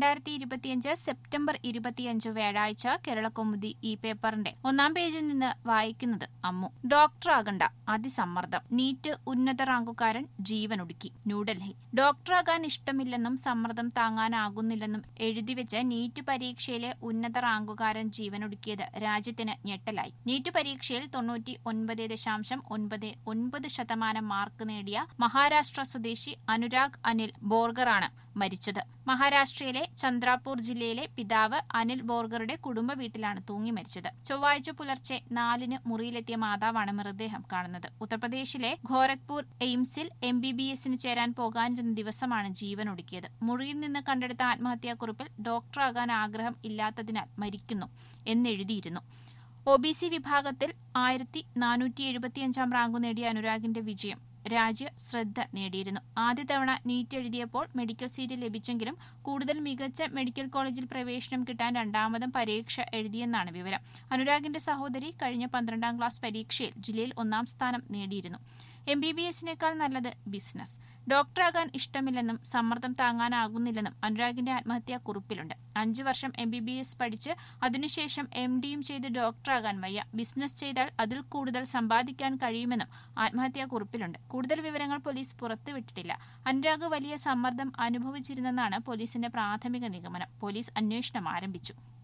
രണ്ടായിരത്തി ഇരുപത്തിയഞ്ച് സെപ്റ്റംബർ ഇരുപത്തിയഞ്ച് വ്യാഴാഴ്ച കേരളകൗമുദി ഈ പേപ്പറിന്റെ ഒന്നാം പേജിൽ നിന്ന് വായിക്കുന്നത് അമ്മു ഡോക്ടറാകണ്ട അതിസമ്മർദ്ദം നീറ്റ് ഉന്നത റാങ്കുകാരൻ ജീവനൊടുക്കി ന്യൂഡൽഹി ഡോക്ടറാകാൻ ഇഷ്ടമില്ലെന്നും സമ്മർദ്ദം താങ്ങാനാകുന്നില്ലെന്നും എഴുതിവെച്ച് നീറ്റ് പരീക്ഷയിലെ ഉന്നത റാങ്കുകാരൻ ജീവനൊടുക്കിയത് രാജ്യത്തിന് ഞെട്ടലായി നീറ്റ് പരീക്ഷയിൽ തൊണ്ണൂറ്റി ഒൻപത് ദശാംശം ഒൻപത് ഒൻപത് ശതമാനം മാർക്ക് നേടിയ മഹാരാഷ്ട്ര സ്വദേശി അനുരാഗ് അനിൽ ബോർഗറാണ് മരിച്ചത് മഹാരാഷ്ട്രയിലെ ചന്ദ്രാപൂർ ജില്ലയിലെ പിതാവ് അനിൽ ബോർഗറുടെ കുടുംബ വീട്ടിലാണ് തൂങ്ങി മരിച്ചത് ചൊവ്വാഴ്ച പുലർച്ചെ നാലിന് മുറിയിലെത്തിയ മാതാവാണ് മൃതദേഹം കാണുന്നത് ഉത്തർപ്രദേശിലെ ഖോരഗ്പൂർ എയിംസിൽ എം ബി ബി എസിന് ചേരാൻ പോകാനിരുന്ന ദിവസമാണ് ജീവനൊടുക്കിയത് മുറിയിൽ നിന്ന് കണ്ടെടുത്ത ആത്മഹത്യാക്കുറിപ്പിൽ ഡോക്ടറാകാൻ ആഗ്രഹം ഇല്ലാത്തതിനാൽ മരിക്കുന്നു എന്നെഴുതിയിരുന്നു ഒ ബി സി വിഭാഗത്തിൽ ആയിരത്തി നാനൂറ്റി എഴുപത്തിയഞ്ചാം റാങ്കു നേടിയ അനുരാഗിന്റെ വിജയം രാജ്യ ശ്രദ്ധ നേടിയിരുന്നു ആദ്യ തവണ നീറ്റ് എഴുതിയപ്പോൾ മെഡിക്കൽ സീറ്റ് ലഭിച്ചെങ്കിലും കൂടുതൽ മികച്ച മെഡിക്കൽ കോളേജിൽ പ്രവേശനം കിട്ടാൻ രണ്ടാമതും പരീക്ഷ എഴുതിയെന്നാണ് വിവരം അനുരാഗിന്റെ സഹോദരി കഴിഞ്ഞ പന്ത്രണ്ടാം ക്ലാസ് പരീക്ഷയിൽ ജില്ലയിൽ ഒന്നാം സ്ഥാനം നേടിയിരുന്നു എം ബി ബി എസിനേക്കാൾ നല്ലത് ബിസിനസ് ഡോക്ടറാകാൻ ഇഷ്ടമില്ലെന്നും സമ്മർദ്ദം താങ്ങാനാകുന്നില്ലെന്നും അനുരാഗിന്റെ ആത്മഹത്യാ കുറിപ്പിലുണ്ട് അഞ്ചു വർഷം എം ബി ബി എസ് പഠിച്ച് അതിനുശേഷം എം ഡിയും ചെയ്ത് ഡോക്ടറാകാൻ വയ്യ ബിസിനസ് ചെയ്താൽ അതിൽ കൂടുതൽ സമ്പാദിക്കാൻ കഴിയുമെന്നും ആത്മഹത്യാ കുറിപ്പിലുണ്ട് കൂടുതൽ വിവരങ്ങൾ പോലീസ് പുറത്തുവിട്ടിട്ടില്ല അനുരാഗ് വലിയ സമ്മർദ്ദം അനുഭവിച്ചിരുന്നെന്നാണ് പോലീസിന്റെ പ്രാഥമിക നിഗമനം പോലീസ് അന്വേഷണം ആരംഭിച്ചു